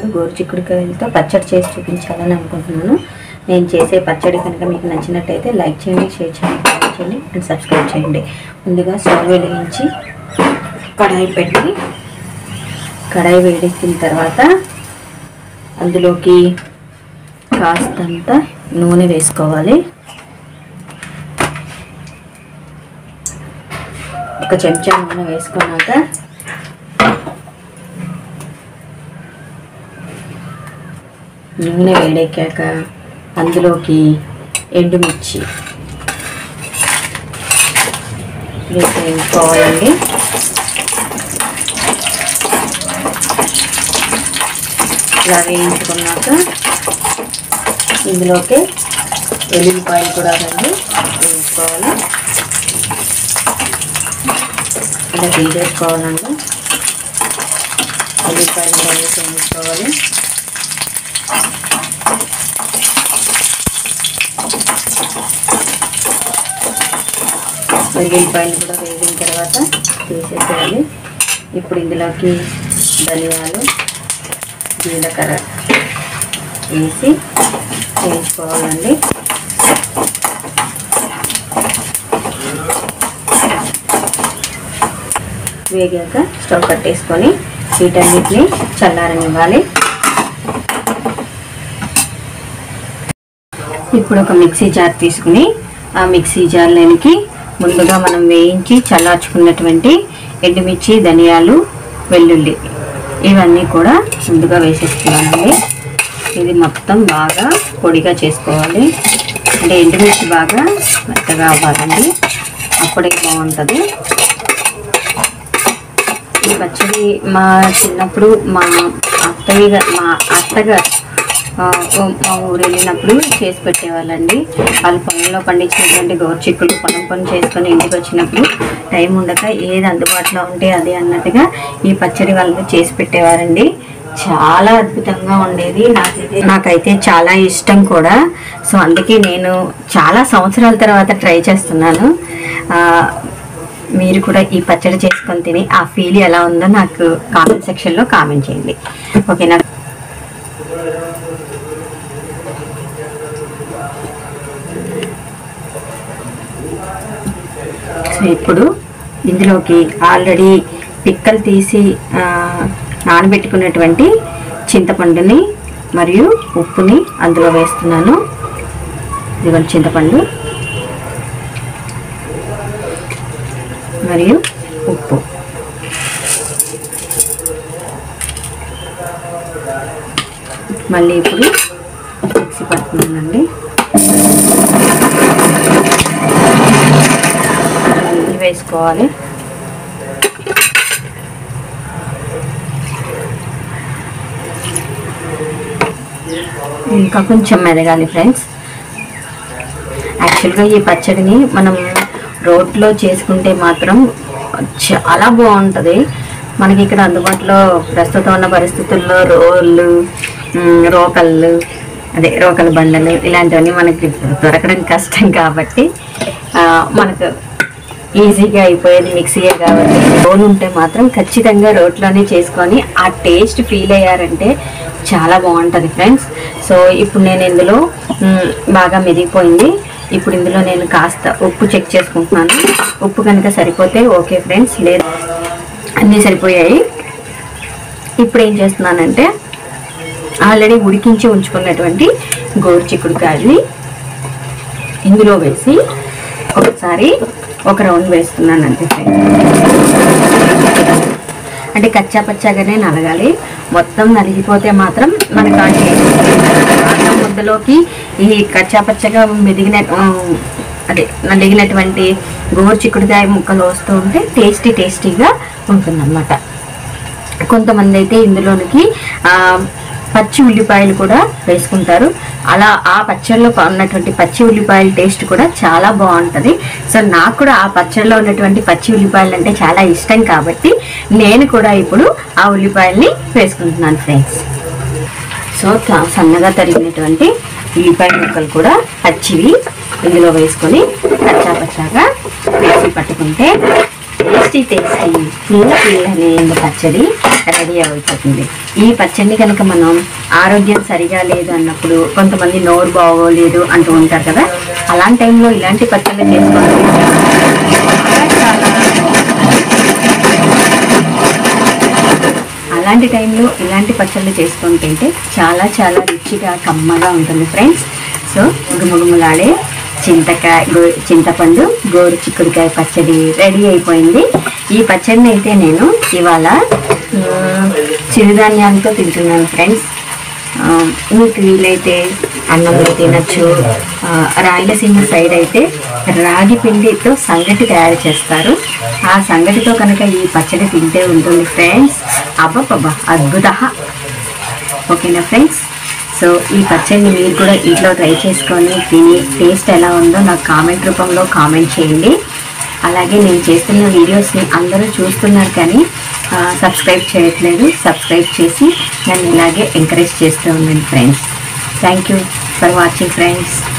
గోరుచిక్కుడుకాయలతో పచ్చడి చేసి చూపించాలని అనుకుంటున్నాను నేను చేసే పచ్చడి కనుక మీకు నచ్చినట్టయితే లైక్ చేయండి షేర్ చేయండి కామెంట్ చేయండి అండ్ సబ్స్క్రైబ్ చేయండి ముందుగా స్టవ్ వెలిగించి కడాయి పెట్టి కడాయి వేడెక్కిన తర్వాత అందులోకి కాస్తంత నూనె వేసుకోవాలి ఒక చెంచా నూనె వేసుకున్నాక నూనె వేడెక్కాక అందులోకి ఎండుమిర్చి వేసి వేసుకోవాలండి ఇలా వేయించుకున్నాక ఇందులోకి వెల్లుల్లిపాయలు కూడా రండి వేయించుకోవాలి ఇలా తీసేసుకోవాలండి ఉల్లిపాయలు కూడా వేసి వేయించుకోవాలి వెల్లుల్లిపాయలు కూడా వేగిన తర్వాత తీసేసేయాలి ఇప్పుడు ఇందులోకి ధనియాలు జీలకర్ర వేసి వేయించుకోవాలండి వేగాక స్టవ్ కట్టేసుకొని వీటన్నిటిని చల్లారనివ్వాలి ఇప్పుడు ఒక మిక్సీ జార్ తీసుకుని ఆ మిక్సీ జార్లోనికి ముందుగా మనం వేయించి చల్లార్చుకున్నటువంటి ఎండుమిర్చి ధనియాలు వెల్లుల్లి ఇవన్నీ కూడా ముందుగా వేసేసుకున్నానండి ఇది మొత్తం బాగా పొడిగా చేసుకోవాలి అంటే ఎండుమిర్చి బాగా మెత్తగా అవ్వాలండి అప్పుడే బాగుంటుంది ఈ పచ్చడి మా చిన్నప్పుడు మా అత్తయ్య గా- మా అత్తగారు ఆ, ఓ- మా ఊరు వెళ్ళినప్పుడు చేసి పెట్టేవాళ్ళండి వాళ్ళు పొలంలో పండించినటువంటి గోరుచిక్కులు పొలం పని చేసుకొని ఇంటికి వచ్చినప్పుడు టైం ఉండక ఏది అందుబాటులో ఉంటే అది అన్నట్టుగా ఈ పచ్చడి వాళ్ళు చేసి పెట్టేవారండి చాలా అద్భుతంగా ఉండేది నాకైతే నాకైతే చాలా ఇష్టం కూడా సో అందుకే నేను చాలా సంవత్సరాల తర్వాత ట్రై చేస్తున్నాను ఆ, మీరు కూడా ఈ పచ్చడి చేసుకొని తిని ఆ ఫీల్ ఎలా ఉందో నాకు కామెంట్ సెక్షన్లో కామెంట్ చేయండి ఓకేనా సో ఇప్పుడు ఇందులోకి ఆల్రెడీ పిక్కలు తీసి ఆ, నానబెట్టుకున్నటువంటి చింతపండుని మరియు ఉప్పుని అందులో వేస్తున్నాను ఇదిగోండి చింతపండు మరియు ఉప్పు మళ్ళీ ఇప్పుడు మిక్సీ పడుతున్నానండి ఇది వేసుకోవాలి ఇంకా కొంచెం మెదగాలి ఫ్రెండ్స్ యాక్చువల్గా ఈ పచ్చడిని మనం రోట్లో చేసుకుంటే మాత్రం చాలా బాగుంటుంది మనకి ఇక్కడ అందుబాటులో ప్రస్తుతం ఉన్న పరిస్థితుల్లో రోళ్ళు మ్, రోకళ్ళు అదే రోకల బండలు ఇలాంటివన్నీ మనకి దొరకడం కష్టం కాబట్టి ఆ, మనకు ఈజీగా అయిపోయేది మిక్సీయే కాబట్టి రోల్ ఉంటే మాత్రం ఖచ్చితంగా రోట్లోనే చేసుకొని ఆ టేస్ట్ ఫీల్ అయ్యారంటే చాలా బాగుంటుంది ఫ్రెండ్స్ సో ఇప్పుడు నేను ఇందులో మ్, బాగా మెదిగిపోయింది ఇప్పుడు ఇందులో నేను కాస్త ఉప్పు చెక్ చేసుకుంటున్నాను ఉప్పు కనుక సరిపోతే ఓకే ఫ్రెండ్స్ లేదు అన్నీ సరిపోయాయి ఇప్పుడు ఏం చేస్తున్నానంటే ఆల్రెడీ ఉడికించి ఉంచుకున్నటువంటి గోరు చిక్కుడుకాయని ఇందులో వేసి ఒకసారి ఒక రౌండ్ వేస్తున్నాను అంతే అంటే కచ్చా పచ్చాగానే నలగాలి మొత్తం నలిగిపోతే మాత్రం మనకు ఆ టేస్ట్ అన్నం ముద్దలోకి ఈ కచ్చా పచ్చగా మెదిగిన ఆ, అదే నలిగినటువంటి గోరు చిక్కుడుకాయ ముక్కలు వస్తూ ఉంటే టేస్టీ టేస్టీగా ఉంటుందన్నమాట కొంతమంది అయితే ఇందులోనికి ఆ, పచ్చి ఉల్లిపాయలు కూడా వేసుకుంటారు అలా ఆ పచ్చడిలో ఉన్నటువంటి పచ్చి ఉల్లిపాయల టేస్ట్ కూడా చాలా బాగుంటుంది సో నాకు కూడా ఆ పచ్చడిలో ఉన్నటువంటి పచ్చి ఉల్లిపాయలు అంటే చాలా ఇష్టం కాబట్టి నేను కూడా ఇప్పుడు ఆ ఉల్లిపాయల్ని వేసుకుంటున్నాను ఫ్రెండ్స్ సో త- సన్నగా తరిగినటువంటి ఉల్లిపాయ ముక్కలు కూడా పచ్చివి ఇందులో వేసుకొని పచ్చా పచ్చాగా వేసి పట్టుకుంటే టేస్టీ టేస్టీ పిల్ల పిల్లని పచ్చడి రెడీ అయిపోతుంది ఈ పచ్చడిని కనుక మనం ఆరోగ్యం సరిగా లేదు అన్నప్పుడు కొంతమంది నోరు బాగోలేదు అంటూ ఉంటారు కదా అలాంటి టైంలో ఇలాంటి పచ్చళ్ళు చేసుకోవడం చాలా అలాంటి టైంలో ఇలాంటి పచ్చళ్ళు చేసుకొని తింటే చాలా చాలా రుచిగా కమ్మగా ఉంటుంది ఫ్రెండ్స్ సో గుమగుమలాడే చింతకాయ గో చింతపండు గోరు చిక్కుడుకాయ పచ్చడి రెడీ అయిపోయింది ఈ పచ్చడిని అయితే నేను ఇవాళ మ్, చిరుధాన్యాలతో తింటున్నాను ఫ్రెండ్స్ ఆ, మీకు వీలైతే అన్నంలో తినచ్చు ఆ, రాయలసీమ సైడ్ అయితే రాగి పిండితో సంగటి తయారు చేస్తారు ఆ సంగటితో కనుక ఈ పచ్చడి తింటే ఉంటుంది ఫ్రెండ్స్ అబ్బబ్బబ్బా అద్భుత ఓకేనా ఫ్రెండ్స్ సో ఈ పచ్చడిని మీరు కూడా ఇంట్లో ట్రై చేసుకొని తిని టేస్ట్ ఎలా ఉందో నాకు కామెంట్ రూపంలో కామెంట్ చేయండి అలాగే నేను చేస్తున్న వీడియోస్ని అందరూ చూస్తున్నారు కానీ ఆ, సబ్స్క్రైబ్ చేయట్లేదు సబ్స్క్రైబ్ చేసి నన్ను ఇలాగే ఎంకరేజ్ చేస్తూ ఉండండి friends thank you for watching friends